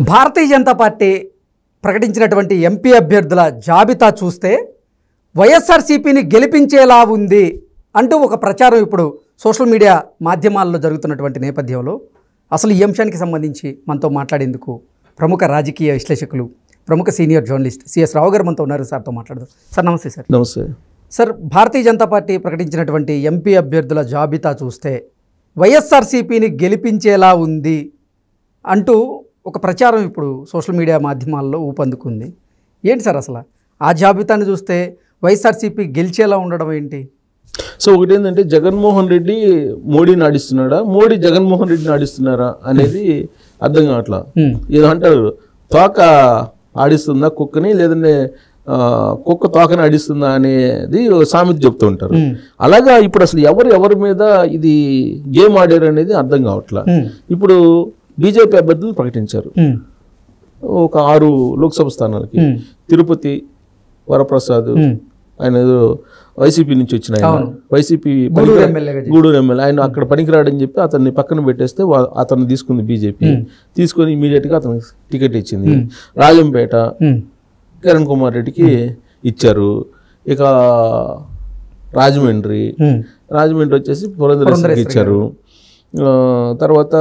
భారతీయ Janata party ప్రకటించినటువంటి MP అభ్యర్థుల జాబితా చూస్తే వైఎస్ఆర్సీపీని గెలిపించేలా ఉంది అంటూ ఒక ప్రచారం ఇప్పుడు సోషల్ మీడియా మాధ్యమాల్లో జరుగుతున్నటువంటి నేపథ్యంలో అసలు ఈ అంశానికి సంబంధించి మనతో మాట్లాడేందుకు ప్రముఖ రాజకీయ విశ్లేషకులు ప్రముఖ సీనియర్ జర్నలిస్ట్ సిఎస్ రావు గారు మనతో ఉన్నారు సార్తో మాట్లాడదాం సార్ నమస్తే సార్ నమస్తే సార్ భారతీయ జనతా పార్టీ ప్రకటించినటువంటి ఎంపీ అభ్యర్థుల జాబితా చూస్తే వైఎస్ఆర్సీపీని గెలిపించేలా ఉంది అంటూ ఒక ప్రచారం ఇప్పుడు సోషల్ మీడియా మాధ్యమాల్లో ఊపందుకుంది ఏంటి సార్ అసలు ఆ జాబితాని చూస్తే వైఎస్ఆర్సీపీ గెలిచేలా ఉండడం ఏంటి సో ఒకటి ఏంటంటే జగన్మోహన్ రెడ్డి మోడీని ఆడిస్తున్నాడా మోడీ జగన్మోహన్ రెడ్డిని ఆడిస్తున్నారా అనేది అర్థం కావట్లా హ్మ్. ఏదో అంటారు తోక ఆడిస్తుందా కుక్కని లేదంటే ఆ, కుక్క తోకని ఆడిస్తుందా అనేది ఓ సామెత చెప్తూ ఉంటారు హ్మ్. అలాగా ఇప్పుడు అసలు ఎవరు ఎవరి మీద ఇది గేమ్ ఆడారు అనేది అర్థం కావట్లా హ్మ్. ఇప్పుడు బీజేపీ అభ్యర్థులు ప్రకటించారు హ్మ్. ఒక ఆరు లోక్సభ స్థానాలకి హ్మ్. తిరుపతి వరప్రసాద్ హ్మ్. ఆయన ఏదో వైసీపీ నుంచి వచ్చిన ఆయన అవును. వైసీపీ గూడూరు పనికిరా- ఎమ్మెల్యేగా చేశారు. గూడూరు ఎమ్మెల్యే ఆయన అక్కడ పనికిరాడని చెప్పి అతన్ని పక్కన పెట్టేస్తే వా- అతన్ని తీసుకుంది బీజేపీ తీసుకొని ఇమీడియట్ గా అతనికి టికెట్ ఇచ్చింది రాజంపేట హ్మ్. కిరణ్ కుమార్ రెడ్డికి ఇచ్చారు ఇక రాజమండ్రి హ్మ్. రాజమండ్రి వచ్చేసి పురంధరేశ్వరికి ఇచ్చారు ఆ, తర్వాత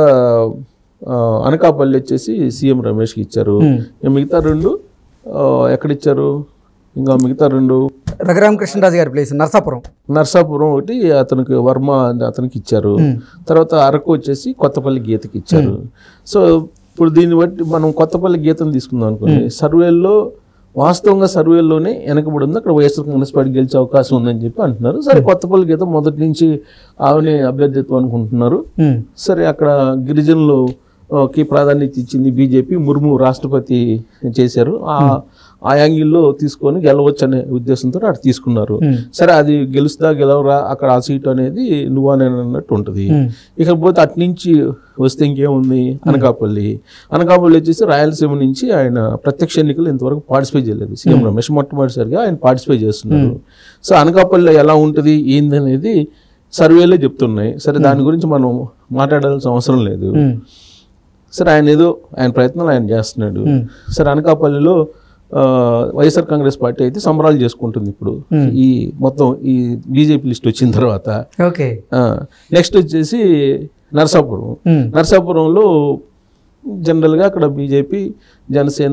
ఆ, అనకాపల్లి వచ్చేసి సీఎం రమేష్కి ఇచ్చారు హ్మ్. ఇక మిగతా రెండు ఆ, ఎక్కడిచ్చారు ఇంకా మిగతా రెండు రఘురామకృష్ణరాజు గారి ప్లేస్ నర్సాపురం నర్సాపురం ఒకటి అతనికి వర్మ అని అతనికి ఇచ్చారు హ్మ్. తర్వాత అరకు వచ్చేసి కొత్తపల్లి గీతకి ఇచ్చారు సో ఇప్పుడు దీన్ని బట్టి మనం కొత్తపల్లి గీతను తీసుకుందాం అనుకోండి సర్వేల్లో వాస్తవంగా సర్వేల్లోనే వెనకబడి ఉంది అక్కడ వైఎస్ఆర్ కాంగ్రెస్ పార్టీ గెలిచే అవకాశం ఉందని చెప్పి అంటున్నారు సరే కొత్తపల్లి గీత మొదటి నుంచి ఆమెనే అభ్యర్థిత్వం అనుకుంటున్నారు హ్మ్. సరే అక్కడ గిరిజనులు ఆ, కి ప్రాధాన్యత ఇచ్చింది బీజేపీ ముర్ము రాష్ట్రపతి చేశారు ఆ ఆ యాంగిల్లో తీసుకొని గెలవచ్చు అనే ఉద్దేశంతో అటు తీసుకున్నారు హ్మ్. సరే అది గెలుస్తా గెలవరా అక్కడ ఆ సీట్ అనేది నువ్వా నేను అన్నట్టు ఉంటుంది హ్మ్. ఇకపోతే అటు నుంచి వస్తే ఇంకేముంది అనకాపల్లి అనకాపల్లి వచ్చేసి రాయలసీమ నుంచి ఆయన ప్రత్యక్ష ఎన్నికలు ఇంతవరకు పార్టిసిపేట్ చేయలేదు సీఎం రమేష్ మొట్టమొదటిసారిగా ఆయన పార్టిసిపేట్ చేస్తున్నారు సో అనకాపల్లిలో ఎలా ఉంటుంది ఏంది అనేది సర్వేలే చెప్తున్నాయి సరే దాని గురించి మనం మాట్లాడాల్సిన అవసరం లేదు హ్మ్. సరే ఆయన ఏదో ఆయన ప్రయత్నాలు ఆయన చేస్తున్నాడు హ్మ్. సరే అనకాపల్లిలో ఆ, వైఎస్ఆర్ కాంగ్రెస్ పార్టీ అయితే సంబరాలు చేసుకుంటుంది ఇప్పుడు ఈ మొత్తం ఈ బీజేపీ లిస్ట్ వచ్చిన తర్వాత ఓకే నెక్స్ట్ వచ్చేసి నరసాపురం హ్మ్. నరసాపురంలో జనరల్గా అక్కడ బీజేపీ జనసేన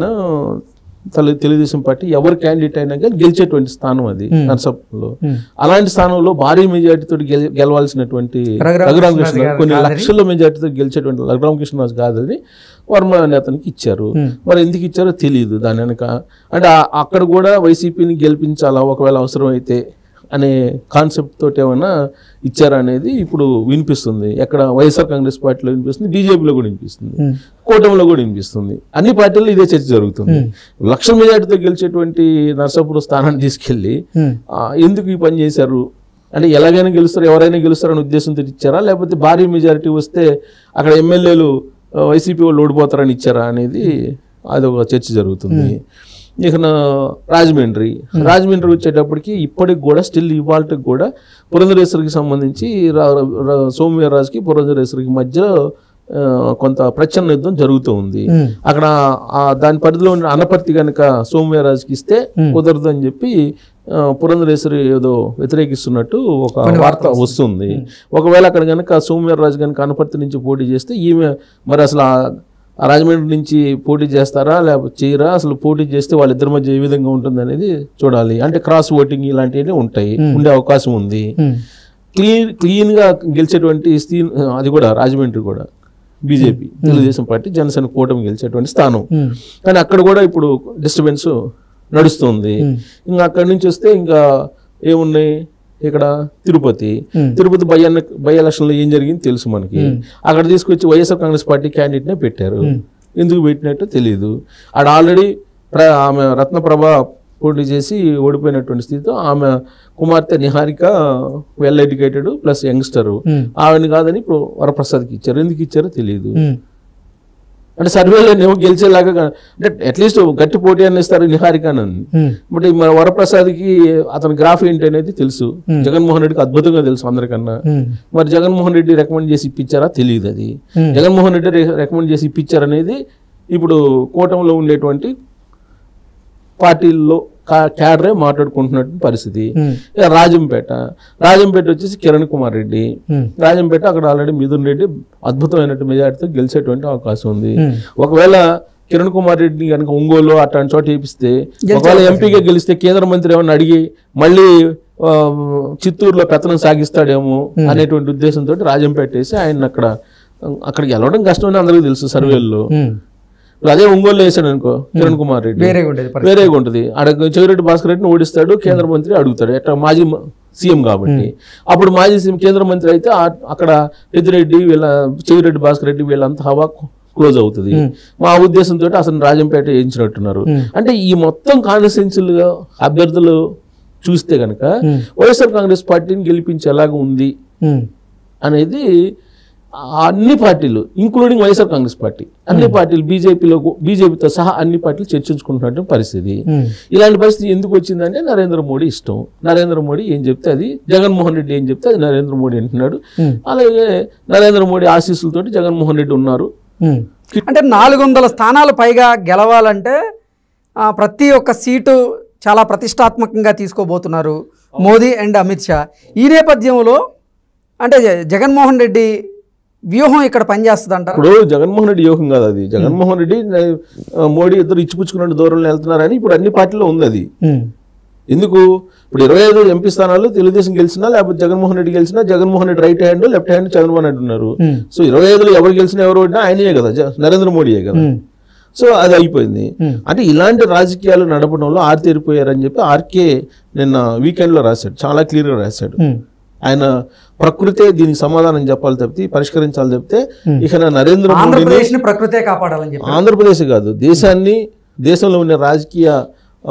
తల తెలుగుదేశం పార్టీ ఎవరు క్యాండిడేట్ అయినా కానీ గెలిచేటువంటి స్థానం అది నరసాపురంలో హ్మ్. అలాంటి స్థానంలో భారీ మెజార్టీతో గెల- గెలవాల్సినటువంటి రఘురామ రఘురామకృష్ణ కృష్ణరాజు గారు కొన్ని కాదని? లక్షల మెజార్టీతో గెలిచేటువంటి రఘురామకృష్ణరాజు కాదని వర్మ అనే అతనికి ఇచ్చారు హ్మ్. మరి ఎందుకు ఇచ్చారో తెలియదు దాని వెనక అంటే ఆ- అక్కడ కూడా వైసీపీని గెలిపించాలా ఒకవేళ అవసరం అయితే అనే కాన్సెప్ట్ తోటి ఏమైనా ఇచ్చారా అనేది ఇప్పుడు వినిపిస్తుంది ఎక్కడ వైఎస్ఆర్ కాంగ్రెస్ పార్టీలో వినిపిస్తుంది బీజేపీలో కూడా వినిపిస్తుంది హ్మ్. కూటమిలో కూడా వినిపిస్తుంది అన్ని పార్టీల్లో ఇదే చర్చ జరుగుతుంది లక్షల మెజార్టీతో గెలిచేటువంటి నర్సాపురం స్థానాన్ని తీసుకెళ్లి హ్మ్. ఆ, ఎందుకు ఈ పని చేశారు అంటే ఎలాగైనా గెలుస్తారు ఎవరైనా గెలుస్తారనే ఉద్దేశంతో ఇచ్చారా లేకపోతే భారీ మెజారిటీ వస్తే అక్కడ ఎమ్మెల్యేలు వైసీపీ వాళ్ళు ఓడిపోతారని ఇచ్చారా అనేది అదొక చర్చ జరుగుతుంది ఇక నా రాజమండ్రి రాజమండ్రి వచ్చేటప్పటికి ఇప్పటికి కూడా స్టిల్ ఇవాళకి కూడా పురంధరేశ్వరికి సంబంధించి రా- రా- సోమవీర్రాజుకి పురంధరేశ్వరికి మధ్య ఆ, కొంత ప్రచన్న యుద్ధం జరుగుతూ ఉంది హ్మ్. అక్కడ ఆ దాని పరిధిలో ఉన్న అనపర్తి కనుక సోమవీర్రాజుకి ఇస్తే కుదరదు అని చెప్పి ఆ, పురంధరేశ్వరి ఏదో వ్యతిరేకిస్తున్నట్టు ఒక వార్త వస్తుంది ఒకవేళ అక్కడ కనుక సోమవీర్రాజు కనుక అనపర్తి నుంచి పోటీ చేస్తే ఈమె మరి అసలు ఆ- ఆ రాజమండ్రి నుంచి పోటీ చేస్తారా లేకపోతే చేయరా అసలు పోటీ చేస్తే వాళ్ళిద్దరి మధ్య ఏ విధంగా ఉంటుంది అనేది చూడాలి అంటే క్రాస్ ఓటింగ్ ఇలాంటివి ఉంటాయి ఉండే అవకాశం ఉంది హ్మ్. క్లీన్ క్లీన్ గా గెలిచేటువంటి స్థీ- అది కూడా రాజమండ్రి కూడా బీజేపీ తెలుగుదేశం పార్టీ జనసేన కూటమి గెలిచేటువంటి స్థానం హ్మ్. కానీ అక్కడ కూడా ఇప్పుడు డిస్టర్బెన్స్ నడుస్తుంది ఇంకా అక్కడి నుంచి వస్తే ఇంకా ఏమున్నాయి ఇక్కడ Tirupati Hmm. Tirupati by by ఎలక్షన్లో ఏం జరిగింది తెలుసు మనకి అక్కడ తీసుకొచ్చి వైఎస్ఆర్ కాంగ్రెస్ పార్టీ క్యాండిడేట్నే పెట్టారు ఎందుకు పెట్టినట్టు తెలియదు ఆడ ఆల్రెడీ ఆమె రత్నప్రభ పోటీ చేసి ఓడిపోయినటువంటి స్థితితో ఆమె కుమార్తె Niharika well educated plus youngster hmm. ఆవిడని కాదని ఇప్పుడు వరప్రసాద్కి ఇచ్చారు ఎందుకు ఇచ్చారో తెలియదు హ్మ్. అంటే సర్వేలో ఏమో గెలిచేలాగా కా- అంటే అట్లీస్ట్ గట్టి పోటీ అని ఇస్తారు నిహారిక అని హ్మ్. బట్ ఈ మన వరప్రసాద్కి అతని గ్రాఫ్ ఏంటి అనేది తెలుసు జగన్మోహన్ రెడ్డికి అద్భుతంగా తెలుసు అందరికన్నా హ్మ్. మరి జగన్మోహన్ రెడ్డి రికమెండ్ చేసి ఇప్పించారా తెలియదు అది Hmm. జగన్మోహన్ రెడ్డి రి- రికమెండ్ చేసి ఇప్పించారనేది ఇప్పుడు కూటమిలో ఉండేటువంటి పార్టీల్లో కా- క్యాడరే మాట్లాడుకుంటున్నట్టు పరిస్థితి ఉమ్, ఇక రాజంపేట రాజంపేట వచ్చేసి కిరణ్ కుమార్ రెడ్డి ఉమ్, రాజంపేట అక్కడ ఆల్రెడీ మిథున్ రెడ్డి అద్భుతమైనటువంటి మెజార్టీతో గెలిచేటువంటి అవకాశం ఉంది ఉమ్. ఒకవేళ కిరణ్ కుమార్ రెడ్డి కనుక ఒంగోలు అట్లాంటి చోట వేపిస్తే ఒకవేళ ఎంపీగా గెలిస్తే కేంద్ర మంత్రి ఏమన్నా అడిగి మళ్ళీ ఆ, చిత్తూరులో పెత్తనం సాగిస్తాడేమో అనేటువంటి ఉద్దేశంతో రాజంపేట వేసి ఆయన అక్కడ అక్కడికి వెళ్ళడం కష్టమని అందరికీ తెలుసు సర్వేల్లో ఉమ్. ఇప్పుడు అదే ఒంగోలు వేసాడు అనుకో కిరణ్ కుమార్ రెడ్డి వేరేగా ఉండేది పరిస్థితి. వేరేగా ఉంటుంది ఆడ చెవిరెడ్డి భాస్కర్ రెడ్డిని ఓడిస్తాడు కేంద్ర మంత్రి అడుగుతాడు ఎట్లా మాజీ మ- సీఎం కాబట్టి అప్పుడు మాజీ సీఎం కేంద్ర మంత్రి అయితే ఆ- అక్కడ పెద్దిరెడ్డి వీళ్ళ చెవిరెడ్డి భాస్కర్ రెడ్డి వీళ్ళంతా హవా క్లోజ్ అవుతుంది మా ఉద్దేశంతో అసలు రాజంపేట వేయించినట్టున్నారు అంటే ఈ మొత్తం కాన్స్టిట్యున్సీలుగా అభ్యర్థులు చూస్తే కనుక వైఎస్ఆర్ కాంగ్రెస్ పార్టీని గెలిపించేలాగా ఉంది ఉమ్, అనేది ఆ అన్ని పార్టీలు ఇంక్లూడింగ్ వైఎస్ఆర్ కాంగ్రెస్ పార్టీ అన్ని పార్టీలు బీజేపీలో బీజేపీతో సహా అన్ని పార్టీలు చర్చించుకుంటున్నటువంటి పరిస్థితి ఉమ్, ఇలాంటి పరిస్థితి ఎందుకు వచ్చిందంటే నరేంద్ర మోడీ ఇష్టం నరేంద్ర మోడీ ఏం చెప్తే అది జగన్మోహన్ రెడ్డి ఏం చెప్తే అది నరేంద్ర మోడీ అంటున్నాడు Hmm. అలాగే నరేంద్ర మోడీ ఆశీస్సులతోటి జగన్మోహన్ రెడ్డి ఉన్నారు ఉమ్. అంటే నాలుగు వందల స్థానాలు పైగా గెలవాలంటే ఆ, ప్రతి ఒక్క సీటు చాలా ప్రతిష్టాత్మకంగా తీసుకోబోతున్నారు మోదీ అండ్ అమిత్ షా ఈ నేపథ్యంలో అంటే జ- జగన్మోహన్ రెడ్డి వ్యూహం ఇక్కడ పనిచేస్తుంది అంటారు ఇప్పుడు జగన్మోహన్ రెడ్డి యోగం కాదు అది జగన్మోహన్ రెడ్డి ఆ, మోడీ ఇద్దరు ఇచ్చిపుచ్చుకున్న దూరంలో వెళ్తున్నారని ఇప్పుడు అన్ని పార్టీలో ఉంది అది ఎందుకు ఇప్పుడు ఇరవై ఐదు ఎంపీ స్థానాలు తెలుగుదేశం గెలిచినా లేకపోతే జగన్మోహన్ రెడ్డి గెలిచినా Jaganmohan Reddy right hand left hand Jaganmohan Reddy ఉన్నారు సో ఇరవై ఐదులో ఎవరు గెలిచినా ఎవరు ఓడినా ఆయనే కదా జ- నరేంద్ర మోడీయే కదా సో అది అయిపోయింది అంటే ఇలాంటి రాజకీయాలు నడపడంలో ఆరితేరిపోయారని చెప్పి ఆర్కే నిన్న వీకెండ్లో రాశాడు చాలా క్లియర్గా రాశాడు ఆయన ప్రకృతే దీనికి సమాధానం చెప్పాలి తప్పితే పరిష్కరించాలి తప్పితే ఇక నా నరేంద్ర మోడీని ఆంధ్రప్రదేశ్ని ప్రకృతే కాపాడాలని చెప్పి ఆంధ్రప్రదేశ్ కాదు దేశాన్ని దేశంలో ఉన్న రాజకీయ ఆ,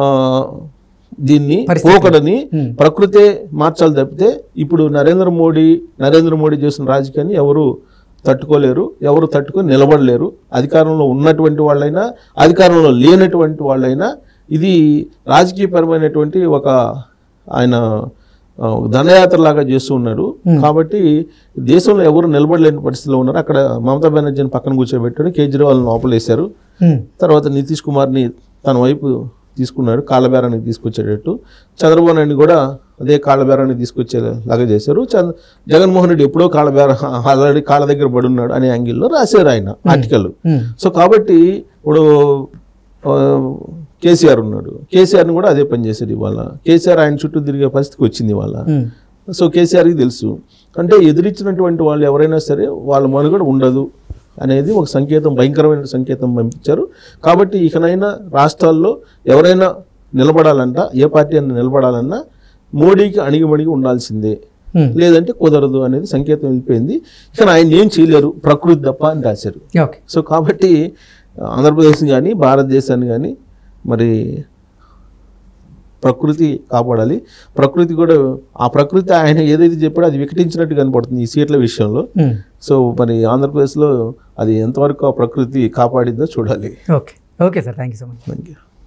దీన్ని పోకడని ప్రకృతే మార్చాలి తప్పితే ఇప్పుడు నరేంద్ర మోడీ నరేంద్ర మోడీ చేసిన రాజకీయాన్ని ఎవరు తట్టుకోలేరు ఎవరు తట్టుకొని నిలబడలేరు అధికారంలో ఉన్నటువంటి వాళ్ళైనా అధికారంలో లేనటువంటి వాళ్ళైనా ఇది రాజకీయపరమైనటువంటి ఒక ఆయన ఆ, దండయాత్ర లాగా చేస్తూ ఉన్నారు కాబట్టి దేశంలో ఎవరు నిలబడలేని పరిస్థితిలో ఉన్నారు అక్కడ మమతా బెనర్జీని పక్కన కూర్చోబెట్టాడు కేజ్రీవాల్ లోపలేశారు ఉమ్, తర్వాత నితీష్ కుమార్ని తన వైపు తీసుకున్నాడు కాళ్ళబేరానికి తీసుకొచ్చేటట్టు చంద్రబాబు నాయుడు కూడా అదే కాళ్ళబేరానికి తీసుకొచ్చేలాగా చేశారు చంద్ర జగన్మోహన్ రెడ్డి ఎప్పుడో కాళ్ళబేర ఆల్రెడీ కాళ్ళ దగ్గర పడి ఉన్నాడు అనే యాంగిల్లో రాశారు ఆయన ఆర్టికల్ ఉమ్, సో కాబట్టి ఇప్పుడు ఆ, కేసీఆర్ ఉన్నాడు కేసీఆర్ని కూడా అదే పని చేశాడు ఇవాళ కేసీఆర్ ఆయన చుట్టూ తిరిగే పరిస్థితికి వచ్చింది ఇవాళ ఉమ్, సో కేసీఆర్కి తెలుసు అంటే ఎదిరించినటువంటి వాళ్ళు ఎవరైనా సరే వాళ్ళ మనుగడ ఉండదు అనేది ఒక సంకేతం భయంకరమైన సంకేతం పంపించారు కాబట్టి ఇకనైనా రాష్ట్రాల్లో ఎవరైనా నిలబడాలంట ఏ పార్టీ అయినా నిలబడాలన్నా మోడీకి అణిగిమణిగి ఉండాల్సిందే Hmm. లేదంటే కుదరదు అనేది సంకేతం వెళ్ళిపోయింది ఇక ఆయన ఏం చేయలేరు ప్రకృతి తప్ప అని రాశారు ఓకే సో కాబట్టి ఆంధ్రప్రదేశ్ కానీ భారతదేశాన్ని కానీ మరి ప్రకృతి కాపాడాలి ప్రకృతి కూడా ఆ ప్రకృతి ఆయన ఏదైతే చెప్పాడో అది వికటించినట్టు కనపడుతుంది ఈ సీట్ల విషయంలో ఉమ్, సో మరి ఆంధ్రప్రదేశ్లో అది ఎంతవరకు ఆ ప్రకృతి కాపాడిందో చూడాలి okay okay sir thank you so much thank you